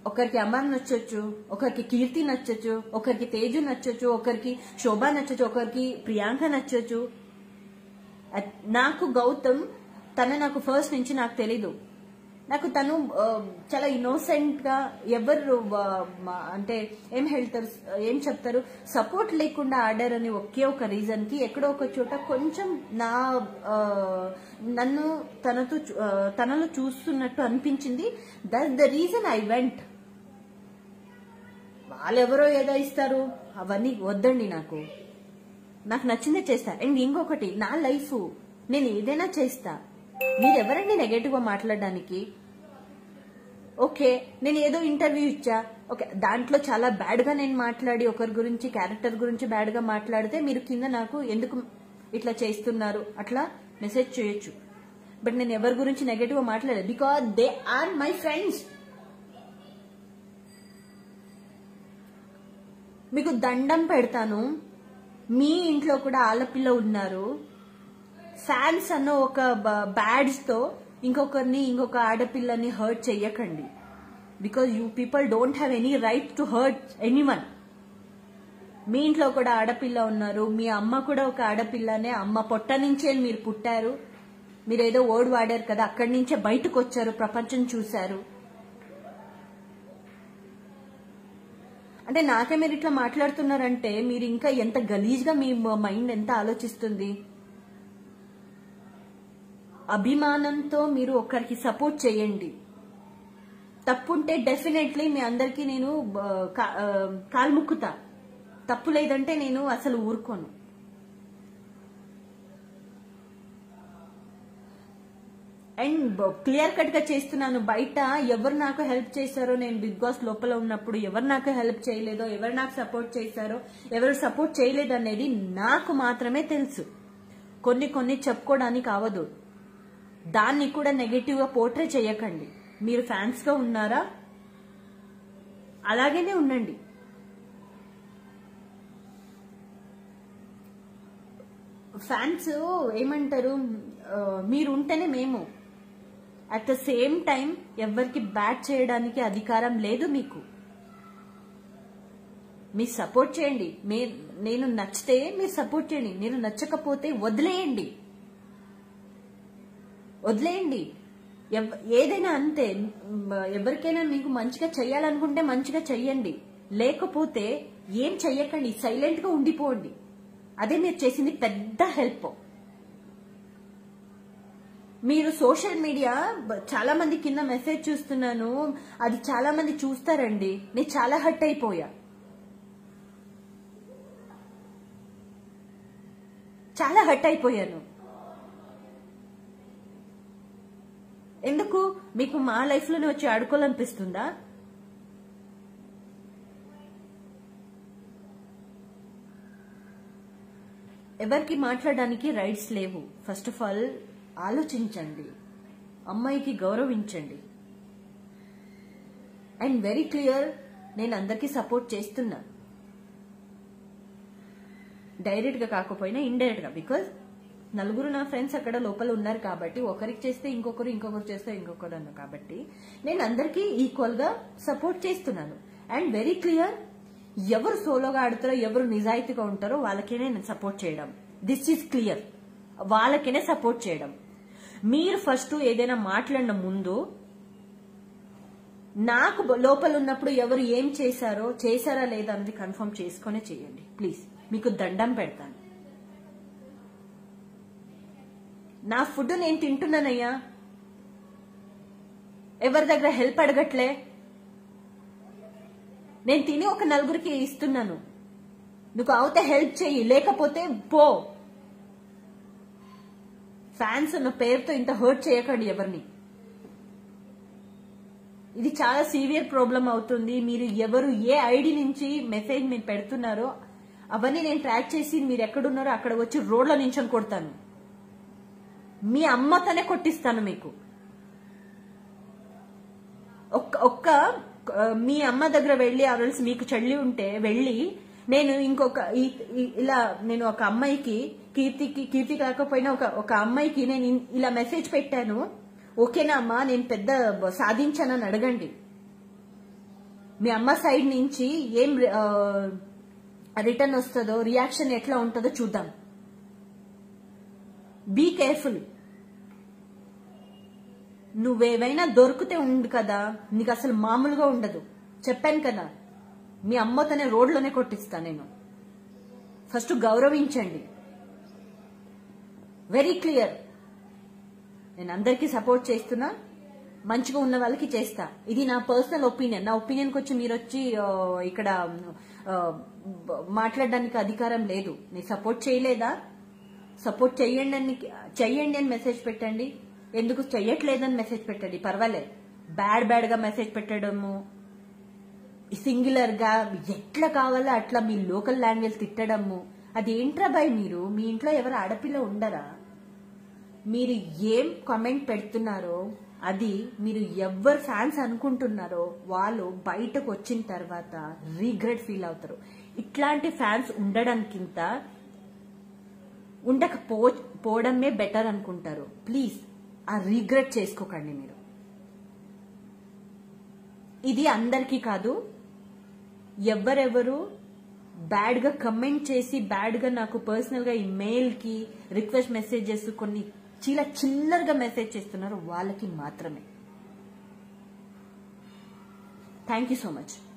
ఒకరికి అమర్ నచ్చొచ్చు ఒకరికి కీర్తి నచ్చొచ్చు ఒకరికి తేజు నచ్చొచ్చు ఒకరికి శోభ నచ్చొచ్చు ఒకరికి ప్రియాంక నచ్చొచ్చు అట్- నాకు గౌతమ్ తన నాకు ఫస్ట్ నుంచి నాకు తెలీదు నాకు తను ఆ, చాలా ఇన్నోసెంట్ గా ఎవరు ఆ, మా- అంటే ఏం వెళ్తారు ఏం చెప్తారు సపోర్ట్ లేకుండా ఆడారని ఒకే ఒక రీజన్ కి ఎక్కడో ఒక చోట కొంచెం నా ఆ, నన్ను తనతో చూ- ఆ, తనలో చూస్తున్నట్టు అనిపించింది that the reason I went వాళ్ళెవరో ఏదో ఇస్తారు అవన్నీ వద్దండి నాకు నాకు నచ్చిందే చేస్తా అండ్ ఇంకొకటి నా లైఫ్ నేను ఏదైనా చేస్తా మీరు ఎవరండి నెగటివ్ గా మాట్లాడడానికి ఓకే నేను ఏదో ఇంటర్వ్యూ ఇచ్చా ఓకే దాంట్లో చాలా బ్యాడ్ గా నేను మాట్లాడి ఒకరి గురించి క్యారెక్టర్ గురించి బ్యాడ్ గా మాట్లాడితే మీరు కింద నాకు ఎందుకు ఇట్లా చేస్తున్నారు అట్లా మెసేజ్ చేయొచ్చు బట్ నేను ఎవరి గురించి నెగటివ్ గా మాట్లాడలేదు because they are my friends మీకు దండం పెడతాను మీ ఇంట్లో కూడా ఆడపిల్ల ఉన్నారు ఫ్యాన్స్ అన్న ఒక బ్యాడ్స్ తో ఇంకొకరిని ఇంకొక ఆడపిల్లని హర్ట్ చెయ్యకండి because you people don't have any right to hurt anyone మీ ఇంట్లో కూడా ఆడపిల్ల ఉన్నారు మీ అమ్మ కూడా ఒక ఆడపిల్లనే అమ్మ పొట్ట నుంచే మీరు పుట్టారు మీరు ఏదో ఓడి వాడారు కదా అక్కడి నుంచే బయటకు వచ్చారు ప్రపంచం చూశారు అంటే నాకే మీరు ఇట్లా మాట్లాడుతున్నారంటే మీరు ఇంకా ఎంత గలీజ్గా మీ మైండ్ ఎంత ఆలోచిస్తుంది అభిమానంతో మీరు ఒకరికి సపోర్ట్ చేయండి తప్పుంటే డెఫినెట్లీ మీ అందరికీ నేను ఆ, కా- ఆ, కాల్ముక్కుతా తప్పు లేదంటే నేను అసలు ఊరుకోను అండ్ క్లియర్ కట్ గా చేస్తున్నాను బయట ఎవరు నాకు హెల్ప్ చేశారో నేను బిగ్ బాస్ లోపల ఉన్నప్పుడు ఎవరు నాకు హెల్ప్ చేయలేదో ఎవరు నాకు సపోర్ట్ చేశారో ఎవరు సపోర్ట్ చేయలేదు అనేది నాకు మాత్రమే తెలుసు కొన్ని కొన్ని చెప్పుకోవడానికి అవదు దాన్ని కూడా నెగటివ్ గా పోర్ట్రే చేయకండి మీరు ఫ్యాన్స్ గా ఉన్నారా అలాగేనే ఉండండి ఫ్యాన్స్ ఏమంటారు ఆ, మీరు ఉంటేనే మేము అట్ ద సేమ్ టైం ఎవరికి బ్యాట్ చేయడానికి అధికారం లేదు మీకు మీరు సపోర్ట్ చేయండి మే- నేను నచ్చితే మీరు సపోర్ట్ చేయండి నేను నచ్చకపోతే వదిలేయండి వదిలేయండి ఎవ్- ఏదైనా అంతే మ్, ఎవరికైనా మీకు మంచిగా చెయ్యాలనుకుంటే మంచిగా చెయ్యండి లేకపోతే ఏం చెయ్యకండి సైలెంట్ గా ఉండిపోండి అదే మీరు చేసింది పెద్ద హెల్ప్ మీరు సోషల్ మీడియా బ- చాలా మంది కింద మెసేజ్ చూస్తున్నాను అది చాలా మంది చూస్తారండి నేను చాలా హర్ట్ అయిపోయా చాలా హర్ట్ అయిపోయాను ఎందుకు మీకు మా లైఫ్ లోనే వచ్చి ఆడుకోవాలనిపిస్తుందా ఎవరికి మాట్లాడడానికి రైట్స్ లేవు ఫస్ట్ ఆఫ్ ఆల్ ఆలోచించండి అమ్మాయికి గౌరవించండి అండ్ వెరీ క్లియర్ నేను అందరికీ సపోర్ట్ చేస్తున్నా డైరెక్ట్ గా కాకపోయినా ఇండైరెక్ట్ గా బికాజ్ నలుగురు నా ఫ్రెండ్స్ అక్కడ లోపల ఉన్నారు కాబట్టి ఒకరికి చేస్తే ఇంకొకరు ఇంకొకరు చేస్తే ఇంకొకరు అన్న కాబట్టి నేను అందరికీ ఈక్వల్ గా సపోర్ట్ చేస్తున్నాను అండ్ వెరీ క్లియర్ ఎవరు సోలోగా ఆడుతారో ఎవరు నిజాయితీగా ఉంటారో వాళ్ళకేనే నేను సపోర్ట్ చేయడం దిస్ ఈజ్ క్లియర్ వాళ్ళకేనే సపోర్ట్ చేయడం మీరు ఫస్ట్ ఏదైనా మాట్లాడిన ముందు నాకు లోపల ఉన్నప్పుడు ఎవరు ఏం చేశారో చేశారా లేదా అన్నది కన్ఫర్మ్ చేసుకునే చేయండి ప్లీజ్ మీకు దండం పెడతాను నా ఫుడ్ నేను తింటున్నానయ్యా ఎవరి దగ్గర హెల్ప్ అడగట్లే నేను తిని ఒక నలుగురికి ఇస్తున్నాను నువ్వు అవుతే హెల్ప్ చెయ్యి లేకపోతే పో ఫ్యాన్స్ ఉన్న పేరుతో ఇంత హర్ట్ చేయకండి ఎవరిని ఇది చాలా సీవియర్ ప్రాబ్లం అవుతుంది మీరు ఎవరు ఏ ఐడి నుంచి మెసేజ్ మీరు పెడుతున్నారో అవన్నీ నేను ట్రాక్ చేసి మీరు ఎక్కడున్నారో అక్కడ వచ్చి రోడ్ల నించొని కొడతాను మీ అమ్మతోనే కొట్టిస్తాను మీకు ఒక్క ఒక్క ఆ, మీ అమ్మ దగ్గర వెళ్ళి ఆరల్స్ మీకు చెల్లి ఉంటే వెళ్ళి నేను ఇంకొక ఈ- ఈ- ఇలా నేను ఒక అమ్మాయికి కీర్తికి కీర్తి కాకపోయినా ఒక ఒక అమ్మాయికి నేను ఇన్- ఇలా మెసేజ్ పెట్టాను ఓకేనా అమ్మా నేను పెద్ద బ- సాధించానని అడగండి మీ అమ్మ సైడ్ నుంచి ఏం రిటర్న్ వస్తుందో రియాక్షన్ ఎట్లా ఉంటుందో చూద్దాం బీ కేర్ఫుల్ నువ్వేవైనా దొరికితే ఉండు కదా నీకు అసలు మామూలుగా ఉండదు చెప్పాను కదా మీ అమ్మతోనే రోడ్లోనే కొట్టిస్తా నేను ఫస్ట్ గౌరవించండి వెరీ క్లియర్ నేను అందరికీ సపోర్ట్ చేస్తున్నా మంచిగా ఉన్న వాళ్ళకి చేస్తా ఇది నా పర్సనల్ ఒపీనియన్ నా ఒపీనియన్కి వచ్చి మీరు వచ్చి ఆ, ఇక్కడ ఆ, మాట్లాడడానికి అధికారం లేదు నేను సపోర్ట్ చేయలేదా సపోర్ట్ చెయ్యండి అని చెయ్యండి అని మెసేజ్ పెట్టండి ఎందుకు చెయ్యట్లేదని మెసేజ్ పెట్టండి పర్వాలేదు బ్యాడ్ బ్యాడ్ గా మెసేజ్ పెట్టడము సింగులర్ గా ఎట్లా కావాలో అట్లా మీ లోకల్ లాంగ్వేజ్ తిట్టడము అది ఏంట్రా బాయ్ మీరు మీ ఇంట్లో ఎవరు ఆడపిల్ల ఉండరా మీరు ఏం కామెంట్ పెడుతున్నారో అది మీరు ఎవరు ఫ్యాన్స్ అనుకుంటున్నారో వాళ్ళు బయటకు వచ్చిన తర్వాత రీగ్రెట్ ఫీల్ అవుతారు ఇట్లాంటి ఫ్యాన్స్ ఉండడానికింత ఉండకపో పోవడమే బెటర్ అనుకుంటారు ప్లీజ్ ఆ రీగ్రెట్ చేసుకోకండి మీరు ఇది అందరికీ కాదు ఎవరెవరు బ్యాడ్ గా కమెంట్ చేసి బ్యాడ్ గా నాకు పర్సనల్ గా ఈ మెయిల్ కి రిక్వెస్ట్ మెసేజెస్ కొన్ని చీల చిల్లరగా మెసేజ్ చేస్తున్నారు వాళ్ళకి మాత్రమే థ్యాంక్ యూ సో మచ్